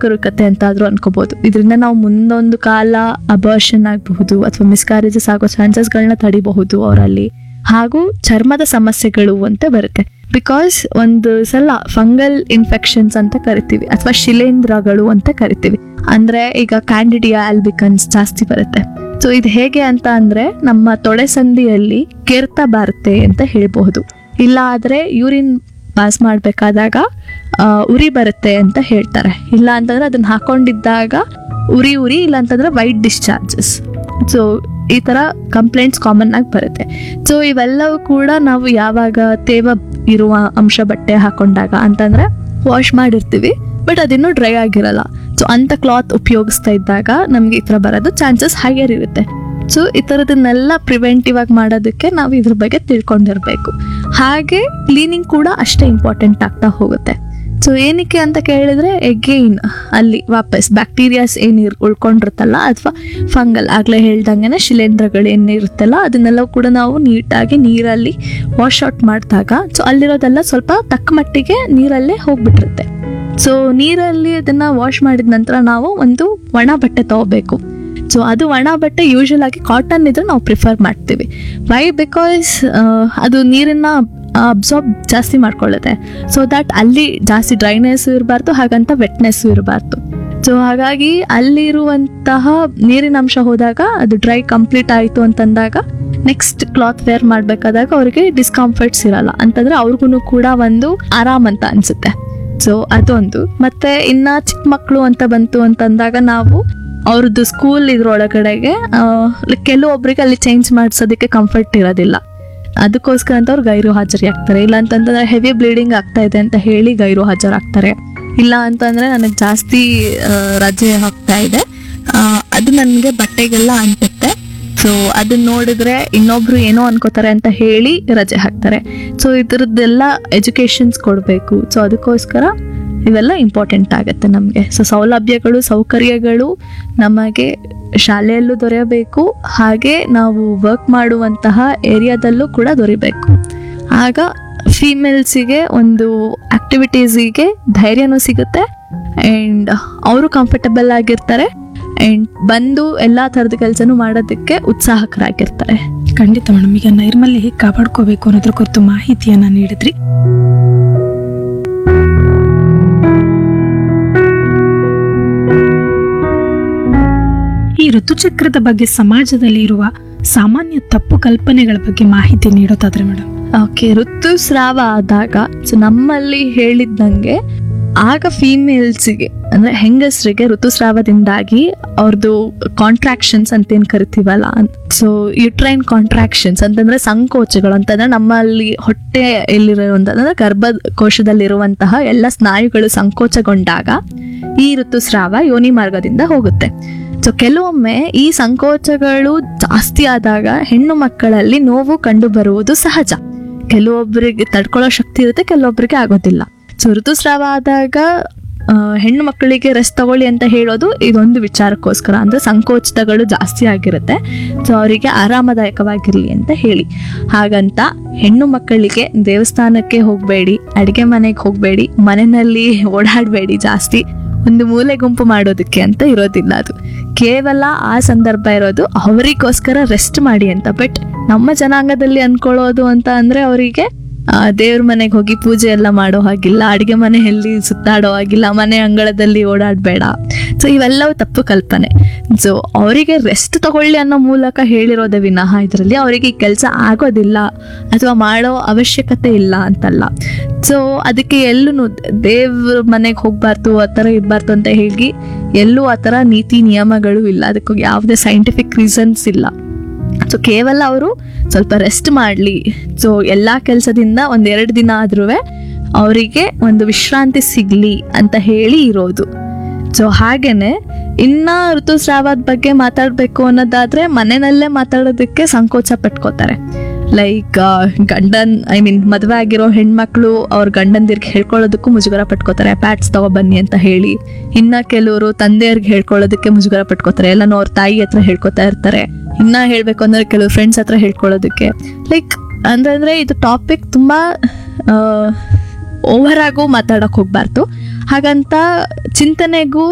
ಜಾಗರೂಕತೆ ಅಂತ ಆದ್ರೂ ಅನ್ಕೋಬಹುದು ಇದರಿಂದ ನಾವು ಮುಂದೊಂದು ಕಾಲ ಅಬರ್ಷನ್ ಆಗಬಹುದು ಅಥವಾ ಮಿಸ್ಕ್ಯಾರೇಜಸ್ ಆಗೋ ಚಾನ್ಸಸ್ಗಳನ್ನ ತಡಿಬಹುದು ಅವರಲ್ಲಿ ಹಾಗೂ ಚರ್ಮದ ಸಮಸ್ಯೆಗಳು ಅಂತ ಬರುತ್ತೆ ಬಿಕಾಸ್ ಒಂದು ಸಲ ಫಂಗಲ್ ಇನ್ಫೆಕ್ಷನ್ಸ್ ಅಂತ ಕರಿತೀವಿ ಅಥವಾ ಶಿಲೇಂಧ್ರಗಳು ಅಂತ ಕರಿತೀವಿ ಅಂದ್ರೆ ಈಗ ಕ್ಯಾಂಡಿಡಿಯಾ ಆಲ್ಬಿಕನ್ಸ್ ಜಾಸ್ತಿ ಬರುತ್ತೆ ಸೊ ಇದು ಹೇಗೆ ಅಂತ ಅಂದ್ರೆ ನಮ್ಮ ತೊಡೆ ಸಂದಿಯಲ್ಲಿ ಕೆರ್ತ ಬರುತ್ತೆ ಅಂತ ಹೇಳ್ಬಹುದು ಇಲ್ಲ ಆದ್ರೆ ಯೂರಿನ್ ಪಾಸ್ ಮಾಡಬೇಕಾದಾಗ ಉರಿ ಬರುತ್ತೆ ಅಂತ ಹೇಳ್ತಾರೆ ಇಲ್ಲ ಅಂತಂದ್ರೆ ಅದನ್ನ ಹಾಕೊಂಡಿದ್ದಾಗ ಉರಿ ಉರಿ ಇಲ್ಲ ಅಂತಂದ್ರೆ ವೈಟ್ ಡಿಸ್ಚಾರ್ಜಸ್ ಸೊ ಈ ತರ ಕಂಪ್ಲೇಂಟ್ಸ್ ಕಾಮನ್ ಆಗಿ ಬರುತ್ತೆ ಸೊ ಇವೆಲ್ಲವೂ ಕೂಡ ನಾವು ಯಾವಾಗ ತೇವ ಇರುವ ಅಂಶ ಬಟ್ಟೆ ಹಾಕೊಂಡಾಗ ಅಂತಂದ್ರೆ ವಾಶ್ ಮಾಡಿರ್ತೀವಿ ಬಟ್ ಅದಿನ್ನೂ ಡ್ರೈ ಆಗಿರಲ್ಲ ಸೊ ಅಂತ ಕ್ಲಾತ್ ಉಪಯೋಗಿಸ್ತಾ ಇದ್ದಾಗ ನಮ್ಗೆ ಈ ತರ ಬರೋದು ಚಾನ್ಸಸ್ ಹೈಯರ್ ಇರುತ್ತೆ ಸೊ ಈ ಥರದನ್ನೆಲ್ಲ ಪ್ರಿವೆಂಟಿವ್ ಆಗಿ ಮಾಡೋದಕ್ಕೆ ನಾವು ಇದ್ರ ಬಗ್ಗೆ ತಿಳ್ಕೊಂಡಿರ್ಬೇಕು ಹಾಗೆ ಕ್ಲೀನಿಂಗ್ ಕೂಡ ಅಷ್ಟೇ ಇಂಪಾರ್ಟೆಂಟ್ ಆಗ್ತಾ ಹೋಗುತ್ತೆ ಸೊ ಏನಕ್ಕೆ ಅಂತ ಕೇಳಿದ್ರೆ ಎಗೈನ್ ಅಲ್ಲಿ ವಾಪಸ್ ಬ್ಯಾಕ್ಟೀರಿಯಾಸ್ ಏನು ಉಳ್ಕೊಂಡಿರುತ್ತಲ್ಲ ಅಥವಾ ಫಂಗಲ್ ಆಗ್ಲೇ ಹೇಳ್ದಂಗೆನೆ ಶಿಲೇಂಧ್ರಗಳು ಏನಿರುತ್ತಲ್ಲ ಅದನ್ನೆಲ್ಲ ಕೂಡ ನಾವು ನೀಟಾಗಿ ನೀರಲ್ಲಿ ವಾಶ್ ಔಟ್ ಮಾಡಿದಾಗ ಸೊ ಅಲ್ಲಿರೋದೆಲ್ಲ ಸ್ವಲ್ಪ ತಕ್ಕ ಮಟ್ಟಿಗೆ ನೀರಲ್ಲೇ ಹೋಗ್ಬಿಟ್ಟಿರುತ್ತೆ ಸೊ ನೀರಲ್ಲಿ ಅದನ್ನ ವಾಶ್ ಮಾಡಿದ ನಂತರ ನಾವು ಒಂದು ಒಣ ಬಟ್ಟೆ ತಗೋಬೇಕು ಸೊ ಅದು ಒಣ ಬಟ್ಟೆ ಯೂಶಲ್ ಆಗಿ ಕಾಟನ್ ಇದ್ರೆ ನಾವು ಪ್ರಿಫರ್ ಮಾಡ್ತೀವಿ ವೈ ಬಿಕಾಸ್ ಅದು ನೀರನ್ನ ಅಬ್ಸಾರ್ಬ್ ಜಾಸ್ತಿ ಮಾಡ್ಕೊಳ್ಳುತ್ತೆ ಸೊ ದಟ್ ಅಲ್ಲಿ ಜಾಸ್ತಿ ಡ್ರೈನೆಸ್ಸು ಇರಬಾರ್ದು ಹಾಗಂತ ವೆಟ್ನೆಸ್ಸು ಇರಬಾರ್ದು ಸೊ ಹಾಗಾಗಿ ಅಲ್ಲಿರುವಂತಹ ನೀರಿನ ಅಂಶ ಹೋದಾಗ ಅದು ಡ್ರೈ ಕಂಪ್ಲೀಟ್ ಆಯಿತು ಅಂತಂದಾಗ ನೆಕ್ಸ್ಟ್ ಕ್ಲಾತ್ ವೇರ್ ಮಾಡಬೇಕಾದಾಗ ಅವ್ರಿಗೆ ಡಿಸ್ಕಂಫರ್ಟ್ಸ್ ಇರಲ್ಲ ಅಂತಂದ್ರೆ ಅವ್ರಿಗೂ ಕೂಡ ಒಂದು ಆರಾಮ್ ಅಂತ ಅನ್ಸುತ್ತೆ ಸೊ ಅದೊಂದು ಮತ್ತೆ ಇನ್ನ ಚಿಕ್ಕ ಮಕ್ಕಳು ಅಂತ ಬಂತು ಅಂತಂದಾಗ ನಾವು ಅವ್ರದ್ದು ಸ್ಕೂಲ್ ಇದ್ರೊಳಗಡೆಗೆ ಆ, ಕೆಲವೊಬ್ರಿಗೆ ಅಲ್ಲಿ ಚೇಂಜ್ ಮಾಡಿಸೋದಕ್ಕೆ ಕಂಫರ್ಟ್ ಇರೋದಿಲ್ಲ ಅದಕ್ಕೋಸ್ಕರ ಅಂತ ಅವ್ರು ಗೈರು ಹಾಜರಿ ಆಗ್ತಾರೆ ಇಲ್ಲ ಅಂತಂದ್ರೆ ಹೆವಿ ಬ್ಲೀಡಿಂಗ್ ಆಗ್ತಾ ಇದೆ ಅಂತ ಹೇಳಿ ಗೈರು ಹಾಜರಾಗ್ತಾರೆ ಇಲ್ಲ ಅಂತಂದ್ರೆ ನನಗೆ ಜಾಸ್ತಿ ಆ, ರಜೆ ಹೋಗ್ತಾ ಇದೆ ಆ, ಅದು ನನಗೆ ಬಟ್ಟೆಗೆಲ್ಲ ಅಂಟುತ್ತೆ ಸೊ ಅದನ್ನ ನೋಡಿದ್ರೆ ಇನ್ನೊಬ್ರು ಏನೋ ಅನ್ಕೋತಾರೆ ಅಂತ ಹೇಳಿ ರಜೆ ಹಾಕ್ತಾರೆ ಸೊ ಇದ್ರದ್ದೆಲ್ಲ ಎಜುಕೇಶನ್ಸ್ ಕೊಡಬೇಕು ಸೊ ಅದಕ್ಕೋಸ್ಕರ ಇವೆಲ್ಲ ಇಂಪಾರ್ಟೆಂಟ್ ಆಗುತ್ತೆ ನಮಗೆ ಸೊ ಸೌಲಭ್ಯಗಳು ಸೌಕರ್ಯಗಳು ನಮಗೆ ಶಾಲೆಯಲ್ಲೂ ದೊರೆಯಬೇಕು ಹಾಗೆ ನಾವು ವರ್ಕ್ ಮಾಡುವಂತಹ ಏರಿಯಾದಲ್ಲೂ ಕೂಡ ದೊರಿಬೇಕು ಆಗ ಫೀಮೇಲ್ಸಿಗೆ ಒಂದು ಆಕ್ಟಿವಿಟೀಸಿಗೆ ಧೈರ್ಯನೂ ಸಿಗುತ್ತೆ ಆ್ಯಂಡ್ ಅವರು ಕಂಫರ್ಟಬಲ್ ಆಗಿರ್ತಾರೆ ಆ್ಯಂಡ್ ಬಂದು ಎಲ್ಲ ಥರದ ಕೆಲಸನೂ ಮಾಡೋದಕ್ಕೆ ಉತ್ಸಾಹಕರಾಗಿರ್ತಾರೆ ಖಂಡಿತ ಮೇಡಮ್ ಈಗ ನೈರ್ಮಲ್ಯ ಹೇಗೆ ಕಾಪಾಡ್ಕೋಬೇಕು ಅನ್ನೋದ್ರ ಕುರಿತು ಮಾಹಿತಿಯನ್ನ ನೀಡಿದ್ರಿ ಈ ಋತುಚಕ್ರದ ಬಗ್ಗೆ ಸಮಾಜದಲ್ಲಿ ಇರುವ ಸಾಮಾನ್ಯ ತಪ್ಪು ಕಲ್ಪನೆಗಳ ಬಗ್ಗೆ ಮಾಹಿತಿ ನೀಡೋದಾದ್ರೆ ಮೇಡಮ್ ಓಕೆ ಋತುಸ್ರಾವ ಆದಾಗ ಸೊ ನಮ್ಮಲ್ಲಿ ಹೇಳಿದ್ದಂಗೆ ಆಗ ಫೀಮೇಲ್ಸಿಗೆ ಅಂದ್ರೆ ಹೆಂಗಸರಿಗೆ ಋತುಸ್ರಾವದಿಂದಾಗಿ ಅವ್ರದ್ದು ಕಾಂಟ್ರಾಕ್ಷನ್ಸ್ ಅಂತ ಏನ್ ಕರಿತೀವಲ್ಲ ಸೊ ಯುಟ್ರೈನ್ ಕಾಂಟ್ರಾಕ್ಷನ್ಸ್ ಅಂತಂದ್ರೆ ಸಂಕೋಚಗಳು ಅಂತಂದ್ರೆ ನಮ್ಮಲ್ಲಿ ಹೊಟ್ಟೆ ಎಲ್ಲಿರುವಂತಂದ್ರೆ ಗರ್ಭಕೋಶದಲ್ಲಿರುವಂತಹ ಎಲ್ಲ ಸ್ನಾಯುಗಳು ಸಂಕೋಚಗೊಂಡಾಗ ಈ ಋತುಸ್ರಾವ ಯೋನಿ ಮಾರ್ಗದಿಂದ ಹೋಗುತ್ತೆ ಸೊ ಕೆಲವೊಮ್ಮೆ ಈ ಸಂಕೋಚಗಳು ಜಾಸ್ತಿ ಆದಾಗ ಹೆಣ್ಣು ಮಕ್ಕಳಲ್ಲಿ ನೋವು ಕಂಡು ಬರುವುದು ಸಹಜ ಕೆಲವೊಬ್ಬರಿಗೆ ತಡ್ಕೊಳ್ಳೋ ಶಕ್ತಿ ಇರುತ್ತೆ ಕೆಲವೊಬ್ಬರಿಗೆ ಆಗೋದಿಲ್ಲ ಸೊ ಋತುಸ್ರಾವ ಆದಾಗ ಆ, ಹೆಣ್ಣು ಮಕ್ಕಳಿಗೆ ರೆಸ್ಟ್ ತಗೊಳ್ಳಿ ಅಂತ ಹೇಳೋದು ಇದೊಂದು ವಿಚಾರಕ್ಕೋಸ್ಕರ ಅಂದ್ರೆ ಸಂಕೋಚಿತಗಳು ಜಾಸ್ತಿ ಆಗಿರುತ್ತೆ ಸೊ ಅವರಿಗೆ ಆರಾಮದಾಯಕವಾಗಿರ್ಲಿ ಅಂತ ಹೇಳಿ ಹಾಗಂತ ಹೆಣ್ಣು ಮಕ್ಕಳಿಗೆ ದೇವಸ್ಥಾನಕ್ಕೆ ಹೋಗಬೇಡಿ ಅಡಿಗೆ ಮನೆಗೆ ಹೋಗಬೇಡಿ ಮನೆಯಲ್ಲಿ ಓಡಾಡಬೇಡಿ ಜಾಸ್ತಿ ಒಂದು ಮೂಲೆ ಗುಂಪು ಮಾಡೋದಕ್ಕೆ ಅಂತ ಇರೋದಿಲ್ಲ ಅದು ಕೇವಲ ಆ ಸಂದರ್ಭ ಇರೋದು ಅವರಿಗೋಸ್ಕರ ರೆಸ್ಟ್ ಮಾಡಿ ಅಂತ ಬಟ್ ನಮ್ಮ ಜನಾಂಗದಲ್ಲಿ ಅನ್ಕೊಳ್ಳೋದು ಅಂತ ಅಂದ್ರೆ ಅವರಿಗೆ ದೇವ್ರ ಮನೆಗೆ ಹೋಗಿ ಪೂಜೆ ಎಲ್ಲ ಮಾಡೋ ಹಾಗಿಲ್ಲ ಅಡಿಗೆ ಮನೆಯಲ್ಲಿ ಸುತ್ತಾಡೋ ಹಾಗಿಲ್ಲ ಮನೆ ಅಂಗಳದಲ್ಲಿ ಓಡಾಡಬೇಡ ಸೊ ಇವೆಲ್ಲವೂ ತಪ್ಪು ಕಲ್ಪನೆ ಸೊ ಅವರಿಗೆ ರೆಸ್ಟ್ ತಗೊಳ್ಳಿ ಅನ್ನೋ ಮೂಲಕ ಹೇಳಿರೋದೇ ವಿನಃ ಇದರಲ್ಲಿ ಅವರಿಗೆ ಈ ಕೆಲಸ ಆಗೋದಿಲ್ಲ ಅಥವಾ ಮಾಡೋ ಅವಶ್ಯಕತೆ ಇಲ್ಲ ಅಂತಲ್ಲ ಸೊ ಅದಕ್ಕೆ ಎಲ್ಲೂ ದೇವ್ರ ಮನೆಗೆ ಹೋಗ್ಬಾರ್ದು ಆ ಥರ ಇರಬಾರ್ದು ಅಂತ ಹೇಳಿ ಎಲ್ಲೂ ಆ ಥರ ನೀತಿ ನಿಯಮಗಳು ಇಲ್ಲ ಅದಕ್ಕೆ ಯಾವುದೇ ಸೈಂಟಿಫಿಕ್ ರೀಸನ್ಸ್ ಇಲ್ಲ ಸೊ ಕೇವಲ ಅವರು ಸ್ವಲ್ಪ ರೆಸ್ಟ್ ಮಾಡಲಿ ಸೊ ಎಲ್ಲ ಕೆಲಸದಿಂದ ಒಂದೆರಡು ದಿನ ಆದ್ರೂ ಅವರಿಗೆ ಒಂದು ವಿಶ್ರಾಂತಿ ಸಿಗ್ಲಿ ಅಂತ ಹೇಳಿ ಇರೋದು ಸೊ ಹಾಗೇನೆ ಇನ್ನ ಋತುಸ್ರಾವದ ಬಗ್ಗೆ ಮಾತಾಡಬೇಕು ಅನ್ನೋದಾದ್ರೆ ಮನೆಯಲ್ಲೇ ಮಾತಾಡೋದಕ್ಕೆ ಸಂಕೋಚ ಪಟ್ಕೋತಾರೆ ಲೈಕ್ ಗಂಡನ್ ಐ ಮೀನ್ ಮದುವೆ ಆಗಿರೋ ಹೆಣ್ಮಕ್ಳು ಅವ್ರ ಗಂಡಂದಿರ್ಗೆ ಹೇಳ್ಕೊಳ್ಳೋದಕ್ಕೂ ಮುಜುಗರ ಪಟ್ಕೋತಾರೆ ಪ್ಯಾಟ್ಸ್ ತಗೊಬನ್ನಿ ಅಂತ ಹೇಳಿ ಇನ್ನ ಕೆಲವರು ತಂದೆಯರ್ಗೆ ಹೇಳ್ಕೊಳ್ಳೋದಕ್ಕೆ ಮುಜುಗರ ಪಟ್ಕೋತಾರೆ ಎಲ್ಲಾನು ಅವ್ರ ತಾಯಿ ಹತ್ರ ಹೇಳ್ಕೊತಾ ಇರ್ತಾರೆ ಇನ್ನ ಹೇಳ್ಬೇಕು ಅಂದ್ರೆ ಕೆಲವು ಫ್ರೆಂಡ್ಸ್ ಹತ್ರ ಹೇಳ್ಕೊಳ್ಳೋದಕ್ಕೆ ಲೈಕ್ ಅಂದ್ರೆ ಅಂದ್ರೆ ಇದು ಟಾಪಿಕ್ ತುಂಬಾ ಓವರ್ ಆಗು ಮಾತಾಡಕ್ ಹೋಗ್ಬಾರ್ದು ಹಾಗಂತ ಚಿಂತನೆಗೂ